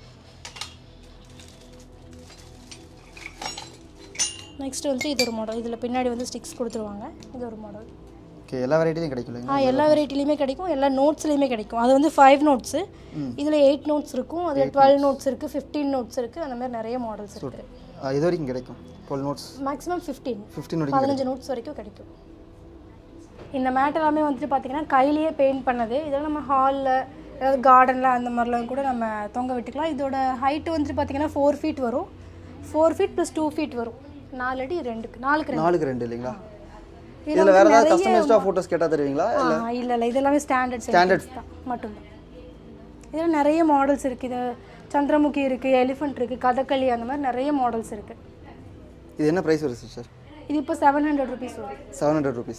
நெக்ஸ்ட் வந்து இது ஒரு மாடல் இதில் பின்னாடி வந்து ஸ்டிக்ஸ் கொடுத்துருவாங்க இது ஒரு மாடல் ஓகே எல்லா வெரைட்டிலையும் கிடைக்கும் ஆ இல்லைங்களா எல்லா வெரைட்டிலையுமே கிடைக்கும் எல்லா நோட்ஸ்லையுமே கிடைக்கும் அது வந்து ஃபைவ் நோட்ஸு இதில் எயிட் நோட்ஸ் இருக்கும் அதில் டுவெல் நோட்ஸ் இருக்குது ஃபிஃப்டீன் நோட்ஸ் இருக்குது அந்த மாதிரி நிறைய மாடல்ஸ் இருக்குது ஆ, இது வரைக்கும் கிடைக்கும் twelve notes maximum fifteen fifteen வரைக்கும் பதினஞ்சு நோட்ஸ் வரைக்கும் கிடைக்கும் இந்த மேட் எல்லாமே வந்துட்டு பார்த்தீங்கன்னா கையிலேயே பெயிண்ட் பண்ணது இதெல்லாம் நம்ம ஹாலில் ஏதாவது கார்டனில் அந்த மாதிரிலாம் கூட நம்ம தொங்க விட்டுக்கலாம் இதோட ஹைட்டு வந்துட்டு பார்த்தீங்கன்னா ஃபோர் ஃபீட் வரும் four feet plus two feet வரும் நாலு அடி ரெண்டுக்கு நாலுக்கு ரெண்டு நாலுக்கு ரெண்டு இல்லைங்களா இதுல இதில் வேறு வந்து ஏதாவது நிறைய கஸ்டமைஸ்டாக ஃபோட்டோஸ் கேட்டால் தருவீங்களா ஆ இல்லை இல்லை இதெல்லாமே ஸ்டாண்டர்ட் Standard. தான் மட்டும்தான் இதில் நிறைய மாடல்ஸ் இருக்குது இது சந்திரமுகி இருக்குது எலிஃபண்ட் இருக்குது கதகளி அந்த மாதிரி நிறைய மாடல்ஸ் இருக்குது இது என்ன ப்ரைஸ் வருது சிஸ்டர் இது இப்போ செவன் ஹண்ட்ரட் ருபீஸ் வரும் seven hundred rupees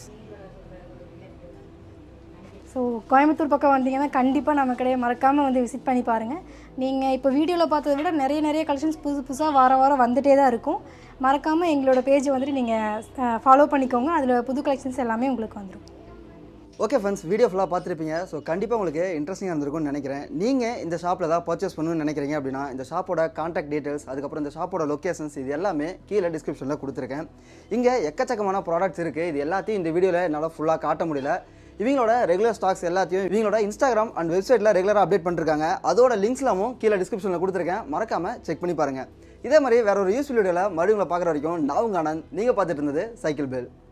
so Coimbatore பக்கம் வந்தீங்கன்னா கண்டிப்பாக நம்ம கடையை மறக்காமல் வந்து விசிட் பண்ணி பாருங்கள் நீங்கள் இப்போ வீடியோவில் பார்த்ததை விட நிறைய நிறைய கலெக்ஷன்ஸ் புதுசு புதுசாக வார வாரம் வந்துட்டே தான் இருக்கும் மறக்காமல் எங்களோட பேஜை வந்துட்டு நீங்கள் ஃபாலோ பண்ணிக்கோங்க அதில் புது கலெக்ஷன்ஸ் எல்லாமே உங்களுக்கு வந்துடும் ஓகே ஃப்ரெண்ட்ஸ் வீடியோ ஃபுல்லாக பார்த்துருப்பீங்க ஸோ கண்டிப்பாக உங்களுக்கு இன்ட்ரெஸ்டிங்காக இருந்திருக்கும்னு நினைக்கிறேன் நீங்கள் இந்த ஷாப்பில் ஏதாவது பர்ச்சேஸ் பண்ணணும்னு நினைக்கிறீங்க அப்படின்னா இந்த ஷாப்போட காண்டாக்ட் டீட்டெயில்ஸ் அதுக்கப்புறம் இந்த ஷாப்போட லொக்கேஷன்ஸ் இது எல்லாமே கீழே டிஸ்கிரிப்ஷனில் கொடுத்துருக்கேன் இங்கே எக்கச்சக்கமான ப்ராடக்ட்ஸ் இருக்குது இது எல்லாத்தையும் இந்த வீடியோவில் என்னால் ஃபுல்லாக காட்ட முடியல இவங்களோட ரெகுலர் ஸ்டாக்ஸ் எல்லாத்தையும் இவங்களோட இன்ஸ்டாகிராம் அண்ட் வெப்சைட்டில் ரெகுலராக அப்டேட் பண்ணிருக்காங்க அதோட லிங்க்ஸ்லாமும் கீழே டிஸ்கிரிப்ஷனில் கொடுத்துருக்கேன் மறக்காம செக் பண்ணி பாருங்க இதே மாதிரி வேற ஒரு யூஸ்ஃபுல் வீடியோவில் மறுபடியும் உங்களை பார்க்குற வரைக்கும் நான் உங்க ஆனந்த் நீங்கள் பார்த்துட்டு இருந்தது சைக்கிள் பெல்